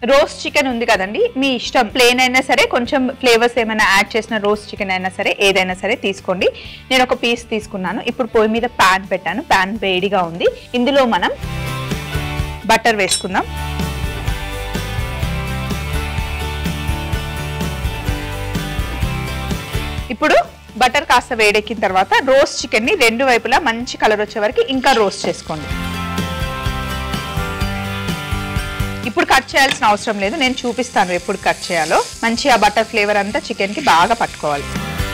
roast chicken ఉంది కదండి మీ ఇష్టం ప్లేన్ అయినా సరే కొంచెం ఫ్లేవర్స్ ఏమైనా యాడ్ చేసిన రోస్ట్ చికెన్ అయినా సరే ఏదైనా సరే తీసుకోండి నేను ఒక పీస్ తీసుకున్నాను ఇప్పుడు పొయ్యి మీద ప్యాన్ పెట్టాను ప్యాన్ వేడిగా ఉంది ఇందులో మనం బటర్ వేసుకుందాం ఇప్పుడు బటర్ కాస్త వేడెక్కిన తర్వాత రోస్ట్ చికెన్ ని రెండు వైపులా మంచి కలర్ వచ్చే వరకు ఇంకా రోస్ట్ చేసుకోండి ఇప్పుడు కట్ చేయాల్సిన అవసరం లేదు నేను చూపిస్తాను ఎప్పుడు కట్ చేయాలో మంచి ఆ బటర్ ఫ్లేవర్ అంతా చికెన్ కి బాగా పట్టుకోవాలి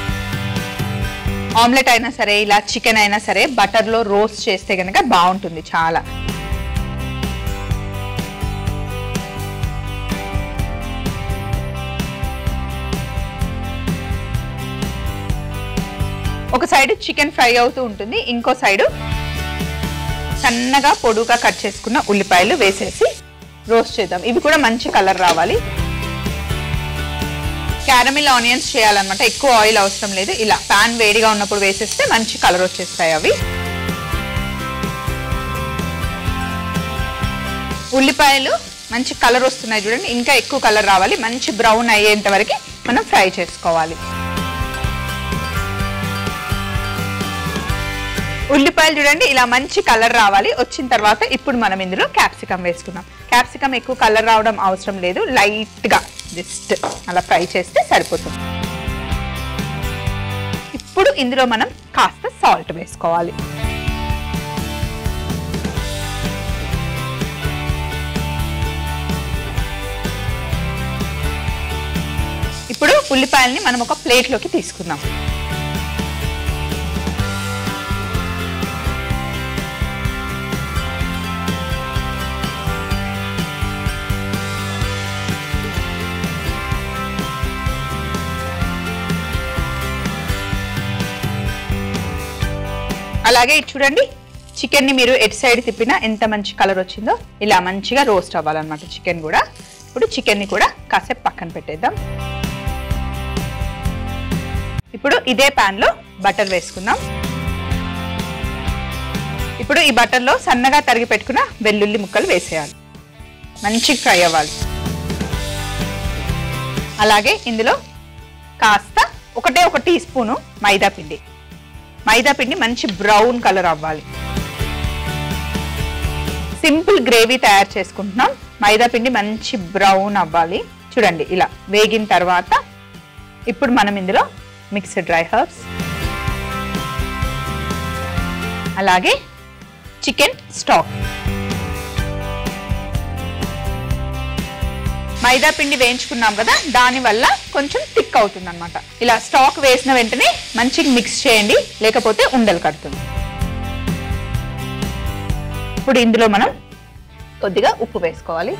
ఆమ్లెట్ అయినా సరే ఇలా చికెన్ అయినా సరే బటర్ లో రోస్ట్ చేస్తే కనుక బాగుంటుంది చాలా ఒక సైడ్ చికెన్ ఫ్రై అవుతూ ఉంటుంది ఇంకో సైడ్ సన్నగా పొడుగా కట్ చేసుకున్న ఉల్లిపాయలు వేసేసి రోస్ట్ చేద్దాం ఇవి కూడా మంచి కలర్ రావాలి క్యారమిల్ ఆనియన్స్ చేయాలన్నమాట ఎక్కువ ఆయిల్ అవసరం లేదు ఇలా పాన్ వేడిగా ఉన్నప్పుడు వేసేస్తే మంచి కలర్ వచ్చేస్తాయి అవి ఉల్లిపాయలు మంచి కలర్ వస్తున్నాయి చూడండి ఇంకా ఎక్కువ కలర్ రావాలి మంచి బ్రౌన్ అయ్యేంత వరకు మనం ఫ్రై చేసుకోవాలి ఉల్లిపాయలు చూడండి ఇలా మంచి కలర్ రావాలి వచ్చిన తర్వాత ఇప్పుడు మనం ఇందులో క్యాప్సికమ్ వేసుకుందాం క్యాప్సికమ్ ఎక్కువ కలర్ రావడం అవసరం లేదు లైట్ గా జస్ట్ అలా ఫ్రై చేస్తే సరిపోతుంది ఇప్పుడు ఇందులో మనం కాస్త సాల్ట్ వేసుకోవాలి ఇప్పుడు ఉల్లిపాయల్ని మనం ఒక ప్లేట్లోకి తీసుకుందాం అలాగే ఇది చూడండి చికెన్ ని మీరు ఎటు సైడ్ తిప్పినా ఎంత మంచి కలర్ వచ్చిందో ఇలా మంచిగా రోస్ట్ అవ్వాలన్నమాట చికెన్ కూడా ఇప్పుడు చికెన్ ని కూడా కాసేపు పక్కన పెట్టేద్దాం ఇప్పుడు ఇదే పాన్ లో బటర్ వేసుకుందాం ఇప్పుడు ఈ బటర్ లో సన్నగా తరిగి పెట్టుకున్న వెల్లుల్లి ముక్కలు వేసేయాలి మంచి ఫ్రై అవ్వాలి అలాగే ఇందులో కాస్త ఒకటే ఒక టీ స్పూను మైదా పిండి మైదా పిండి మంచి బ్రౌన్ కలర్ అవ్వాలి సింపుల్ గ్రేవీ తయారు చేసుకుంటున్నాం మైదా పిండి మంచి బ్రౌన్ అవ్వాలి చూడండి ఇలా వేగిన తర్వాత ఇప్పుడు మనం ఇందులో మిక్స్డ్ డ్రై హర్బ్స్ అలాగే చికెన్ స్టాక్ మైదా పిండి వేయించుకున్నాం కదా దానివల్ల కొంచెం థిక్ అవుతుంది అనమాట ఇలా స్టాక్ వేసిన వెంటనే మంచిగా మిక్స్ చేయండి లేకపోతే ఉండలు కడుతుంది ఇప్పుడు ఇందులో మనం కొద్దిగా ఉప్పు వేసుకోవాలి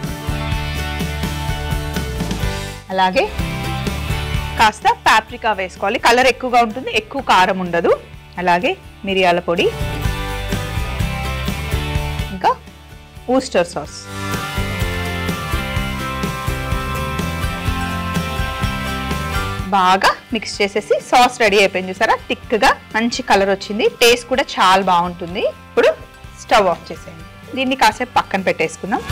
అలాగే కాస్త పాప్రికా వేసుకోవాలి కలర్ ఎక్కువగా ఉంటుంది ఎక్కువ కారం ఉండదు అలాగే మిరియాల పొడి ఇంకా ఊస్టర్ సాస్ బాగా మిక్స్ చేసేసి సాస్ రెడీ అయిపోయింది చూసారా థిక్ గా మంచి కలర్ వచ్చింది టేస్ట్ కూడా చాలా బాగుంటుంది ఇప్పుడు స్టవ్ ఆఫ్ చేసేయండి దీన్ని కాసేపు పక్కన పెట్టేసుకుందాం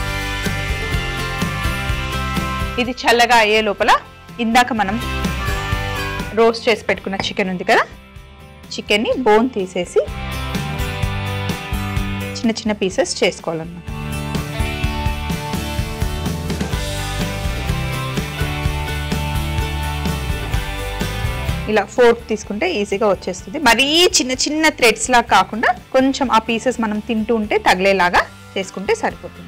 ఇది చల్లగా అయ్యే లోపల ఇందాక మనం రోస్ట్ చేసి పెట్టుకున్న చికెన్ ఉంది కదా చికెన్ని బోన్ తీసేసి చిన్న చిన్న పీసెస్ చేసుకోవాలన్నమాట ఇలా ఫోర్క్ తీసుకుంటే ఈజీగా వచ్చేస్తుంది మరీ చిన్న చిన్న థ్రెడ్స్ లా కాకుండా కొంచెం ఆ పీసెస్ మనం తింటూ ఉంటే తగిలేలాగా చేసుకుంటే సరిపోతుంది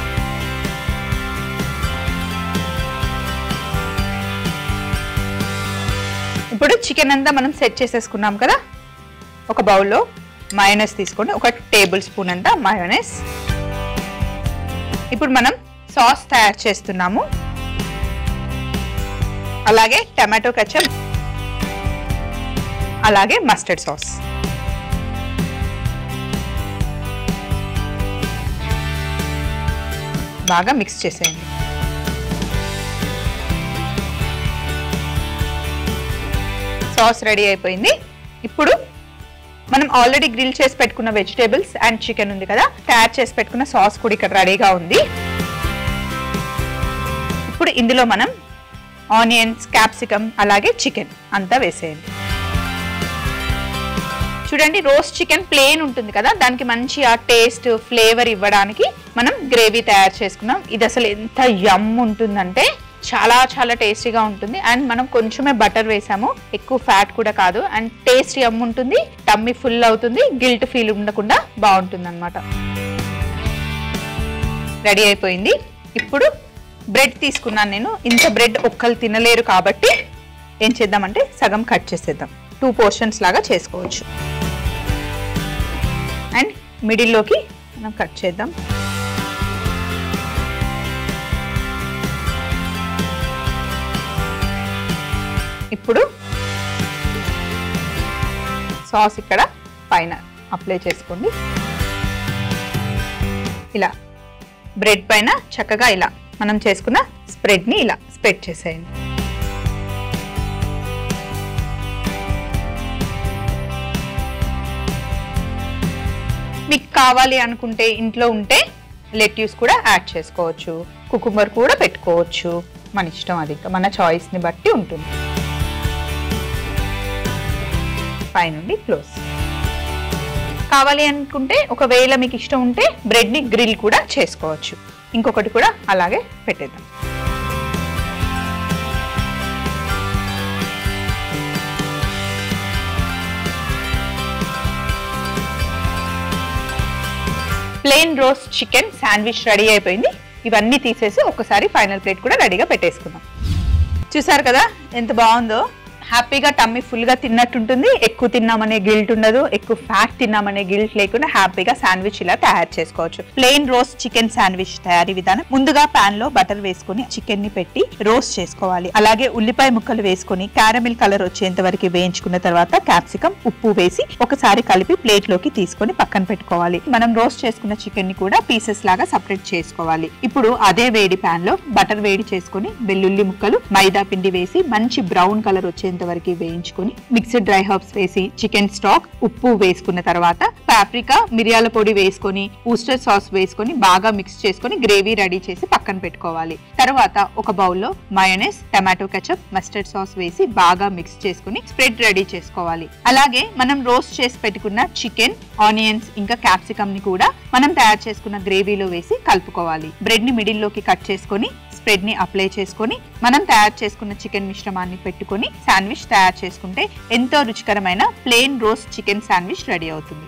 ఇప్పుడు చికెన్ అంతా మనం సెట్ చేసేసుకున్నాం కదా ఒక బౌల్లో మయోనైస్ తీసుకోండి ఒక టేబుల్ స్పూన్ అంతా మయోనైస్ ఇప్పుడు మనం సాస్ తయారు చేస్తున్నాము అలాగే టమాటో కచప్ అలాగే మస్టర్డ్ సాస్ బాగా మిక్స్ చేసేయండి సాస్ రెడీ అయిపోయింది ఇప్పుడు మనం ఆల్రెడీ గ్రిల్ చేసి పెట్టుకున్న వెజిటేబుల్స్ అండ్ చికెన్ ఉంది కదా తయారు చేసి పెట్టుకున్న సాస్ కూడా ఇక్కడ రెడీగా ఉంది ఇప్పుడు ఇందులో మనం ఆనియన్స్ క్యాప్సికమ్ అలాగే చికెన్ అంతా వేసేయండి చూడండి రోస్ట్ చికెన్ ప్లేన్ ఉంటుంది కదా దానికి మంచి ఆ టేస్ట్ ఫ్లేవర్ ఇవ్వడానికి మనం గ్రేవీ తయారు చేసుకున్నాం ఇది అసలు ఎంత యమ్ ఉంటుందంటే చాలా చాలా టేస్టీగా ఉంటుంది అండ్ మనం కొంచెమే బటర్ వేసాము ఎక్కువ ఫ్యాట్ కూడా కాదు అండ్ టేస్ట్ యమ్ ఉంటుంది టమ్మీ ఫుల్ అవుతుంది గిల్ట్ ఫీల్ ఉండకుండా బాగుంటుంది అనమాట రెడీ అయిపోయింది ఇప్పుడు బ్రెడ్ తీసుకున్నాను నేను ఇంత బ్రెడ్ ఒక్కరు తినలేరు కాబట్టి ఏం చేద్దామంటే సగం కట్ చేసేద్దాం టూ పోర్షన్స్ లాగా చేసుకోవచ్చు అండ్ మిడిల్లోకి మనం కట్ చేద్దాం ఇప్పుడు సాస్ ఇక్కడ పైన అప్లై చేసుకోండి ఇలా బ్రెడ్ పైన చక్కగా ఇలా మనం చేసుకున్న స్ప్రెడ్ని ఇలా స్ప్రెడ్ చేసేయండి మీకు కావాలి అనుకుంటే ఇంట్లో ఉంటే లెట్యూస్ కూడా యాడ్ చేసుకోవచ్చు కుకుంబర్ కూడా పెట్టుకోవచ్చు మన ఇష్టం అది ఇంకా మన చాయిస్ని బట్టి ఉంటుంది పైనుండి క్లోజ్ కావాలి అనుకుంటే ఒకవేళ మీకు ఇష్టం ఉంటే బ్రెడ్ని గ్రిల్ కూడా చేసుకోవచ్చు ఇంకొకటి కూడా అలాగే పెట్టేద్దాం plain roast chicken sandwich ready అయిపోయింది ఇవన్నీ తీసేసి ఒకసారి ఫైనల్ ప్లేట్ కూడా రెడీగా పెట్టేసుకుందాం చూసారు కదా ఎంత బాగుందో హ్యాపీగా టమ్మీ ఫుల్గా తిన్నట్టుంటుంది ఎక్కువ తిన్నామనే గిల్ట్ ఉండదు ఎక్కువ ఫ్యాట్ తిన్నామనే గిల్ట్ లేకుండా హ్యాపీగా శాండ్విచ్ ఇలా తయారు చేసుకోవచ్చు ప్లెయిన్ రోస్ట్ చికెన్ శాండ్విచ్ తయారీ విధానం ముందుగా పాన్ లో బటర్ వేసుకొని చికెన్ ని పెట్టి రోస్ట్ చేసుకోవాలి అలాగే ఉల్లిపాయ ముక్కలు వేసుకొని క్యారమిల్ కలర్ వచ్చేంత వరకు వేయించుకున్న తర్వాత క్యాప్సికం ఉప్పు వేసి ఒకసారి కలిపి ప్లేట్ లోకి తీసుకొని పక్కన పెట్టుకోవాలి మనం రోస్ట్ చేసుకున్న చికెన్ ని కూడా పీసెస్ లాగా సపరేట్ చేసుకోవాలి ఇప్పుడు అదే వేడి పాన్ లో బటర్ వేడి చేసుకొని వెల్లుల్లి ముక్కలు మైదా పిండి వేసి మంచి బ్రౌన్ కలర్ వచ్చేంత వరకు వేయించుకొని మిక్స్డ్ డ్రై హర్బ్స్ వేసి చికెన్ స్టాక్ ఉప్పు వేసుకున్న తర్వాత పాప్రికా మిరియాల పొడి వేసుకొని ఊస్టర్ సాస్ వేసుకొని బాగా మిక్స్ చేసుకొని గ్రేవీ రెడీ చేసి పక్కన పెట్టుకోవాలి తర్వాత ఒక బౌల్లో mayonnaise tomato ketchup mustard sauce వేసి బాగా మిక్స్ చేసుకొని స్ప్రెడ్ రెడీ చేసుకోవాలి అలాగే మనం రోస్ట్ చేసి పెట్టుకున్న చికెన్ ఆనియన్స్ ఇంకా క్యాప్సికమ్ ని కూడా మనం తయారు చేసుకున్న గ్రేవీలో వేసి కలుపుకోవాలి బ్రెడ్ ని మిడిల్ లోకి కట్ చేసుకొని స్ప్రెడ్ ని అప్లై చేసుకొని మనం తయారు చేసుకున్న చికెన్ మిశ్రమాన్ని పెట్టుకొని శాండ్విచ్ తయారు చేసుకుంటే ఎంతో రుచికరమైన plain roast chicken sandwich ready అవుతుంది